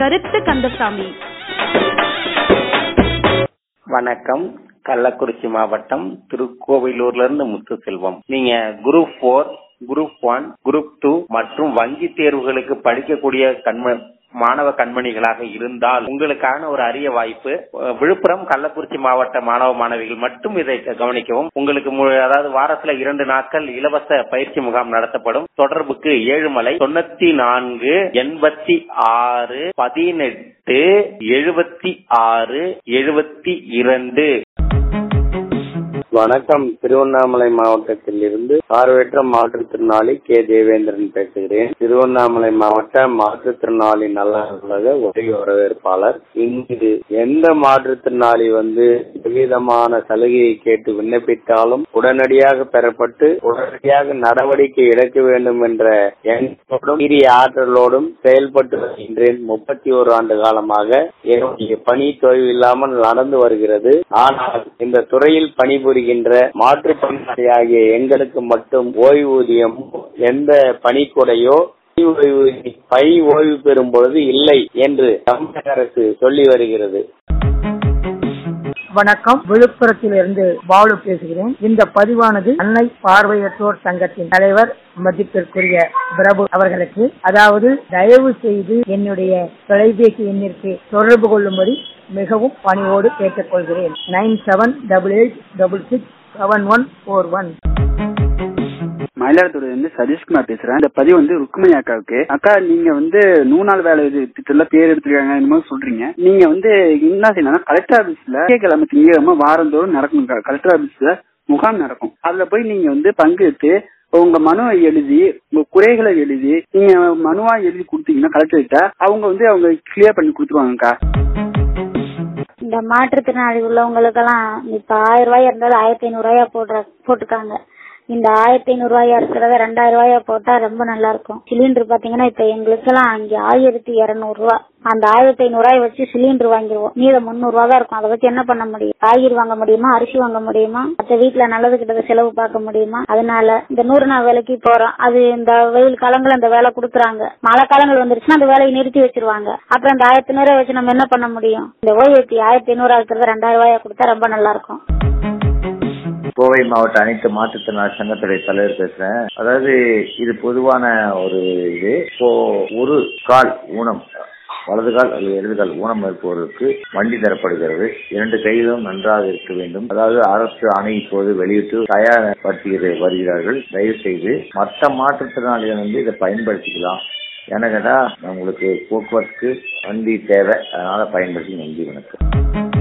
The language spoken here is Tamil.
கருத்து கந்தசாமி வணக்கம் கள்ளக்குறிச்சி மாவட்டம் திருக்கோவிலூர்ல இருந்து முத்துசெல்வம் நீங்க group four group one group two மற்றும் வங்கி தேர்வுகளுக்கு படிக்கக்கூடிய கண்ம மாணவ கண்மணிகளாக இருந்தால் உங்களுக்கான ஒரு அரிய வாய்ப்பு அஹ், விழுப்புரம் கள்ளக்குறிச்சி மாவட்ட மாணவ மாணவிகள் மட்டும் இதை கவனிக்கவும் உங்களுக்கு மு- அதாவது வாரத்துல இரண்டு நாட்கள் இலவச பயிற்சி முகாம் நடத்தப்படும் தொடர்புக்கு ஏழுமலை தொண்ணூத்தி நான்கு எண்பத்தி ஆறு பதினெட்டு எழுபத்தி ஆறு எழுபத்தி இரண்டு வணக்கம் திருவண்ணாமலை மாவட்டத்தில் இருந்து பார்வையற்ற மாற்றுத்திறனாளி கே தேவேந்திரன் பேசுகிறேன் திருவண்ணாமலை மாவட்ட மாற்றுத்திறனாளி நலனுலக உதவி வரவேற்பாளர் இங்கு எந்த மாற்றுத்திறனாளி வந்து எவ்விதமான சலுகையை கேட்டு விண்ணப்பித்தாலும் உடனடியாக பெறப்பட்டு உடனடியாக நடவடிக்கை எடுக்க வேண்டும் என்ற எண்ணத்தோடும் சீரிய ஆற்றலோடும் செயல்பட்டு வருகின்றேன் முப்பத்தி ஒரு ஆண்டு காலமாக என்னுடைய பணி தொய்வு இல்லாமல் நடந்து வருகிறது ஆனால் இந்த துறையில் பணிபுரிகின்ற மாற்றுப்பணியாளி எங்களுக்கு மட்டும் ஓய்வூதியம் எந்த பணிக்குடையோ பணி ஓய்வு பணி ஓய்வு பெறும் பொழுது இல்லை என்று தமிழக அரசு சொல்லி வருகிறது வணக்கம் விழுப்புரத்திலிருந்து பாலு பேசுகிறேன் இந்த பதிவானது அன்னை பார்வையற்றோர் சங்கத்தின் தலைவர் மதிப்பிற்குரிய பிரபு அவர்களுக்கு அதாவது தயவு செய்து என்னுடைய தொலைபேசி எண்ணிற்கு தொடர்பு கொள்ளும்படி மிகவும் பணிவோடு கேட்டுக்கொள்கிறேன் nine seven double eight double six seven one four one Mayiladuthurai வந்து சதீஷ்குமார் பேசுறேன் இந்த பதிவு வந்து ருக்குமணி அக்காவுக்கு அக்கா நீங்க வந்து நூறு வேலை இது திட்டத்துல பேர் எடுத்திருக்காங்க இந்த மாதிரி சொல்றீங்க நீங்க வந்து என்ன செய்யணும் கலெக்டர் ஆபீஸ்ல திங்கக்கிழமை திங்கக்கிழமை வாரந்தோறும் நடக்கும் கலெக்டர் ஆபீஸ்ல முகாம் நடக்கும் அதுல போய் நீங்க வந்து பங்கெடுத்து உங்க மனுவை எழுதி உங்க குறைகளை எழுதி நீங்க மனுவா எழுதி கொடுத்தீங்கன்னா கலெக்டர்கிட்ட அவங்க வந்து அவங்க கிளியர் பண்ணி கொடுத்துருவாங்கக்கா இந்த மாற்றுத்திறனாளி உள்ளவங்களுக்கெல்லாம் இப்ப ஆயிரம் ரூபாய் இருந்தாலும் ஆயிரத்தி ஐநூறு ரூபாயா போடுற போட்டுக்காங்க இந்த ஆயிரத்தி ஐநூறு ரூபாயா இருக்கிறத ரெண்டாயிரம் ரூபாயா போட்டா ரொம்ப நல்லா இருக்கும் சிலிண்டர் பாத்தீங்கன்னா இப்ப எங்களுக்கெல்லாம் இங்க ஆயிரத்தி இருநூறு ரூபா அந்த ஆயிரத்தி ஐநூறு ரூபாய் வச்சு சிலிண்டர் வாங்கிடுவோம் மீத முந்நூறு ரூபா தான் இருக்கும் அதை வச்சு என்ன பண்ண முடியும் காய்கறி வாங்க முடியுமா அரிசி வாங்க முடியுமா மற்ற வீட்டுல நல்லது கிட்டது செலவு பார்க்க முடியுமா அதனால இந்த நூறு நாள் வேலைக்கு போறோம் அது இந்த வெயில் காலங்கள் அந்த வேலை கொடுக்குறாங்க மழை காலங்கள் வந்துருச்சுன்னா அந்த வேலையை நிறுத்தி வச்சிருவாங்க அப்புறம் இந்த ஆயிரத்தி ஐநூறு வச்சு நம்ம என்ன பண்ண முடியும் இந்த ஓய்வூத்தி ஆயிரத்தி ஐநூறு இருக்கிறத ரெண்டாயிரம் ரூபாயா கொடுத்தா ரொம்ப நல்லா இருக்கும் கோவை மாவட்ட அனைத்து மாற்றுத்திறனாளி சங்கத்துடைய தலைவர் பேசுறேன் அதாவது இது பொதுவான ஒரு இது இப்போ ஒரு கால் ஊனம் வலது கால் அல்லது இடது கால் ஊனம் இருப்பவருக்கு வண்டி தரப்படுகிறது இரண்டு கைகளும் நன்றாக இருக்க வேண்டும் அதாவது அரசு அணை இப்போது வெளியிட்டு தயார்படுத்தி வருகிறார்கள் தயவு செய்து மற்ற மாற்றுத்திறனாளிகள் வந்து இதை பயன்படுத்திக்கலாம் ஏன்னா கேட்டா உங்களுக்கு போக்குவரத்துக்கு வண்டி தேவை அதனால பயன்படுத்தி நன்றி வணக்கம்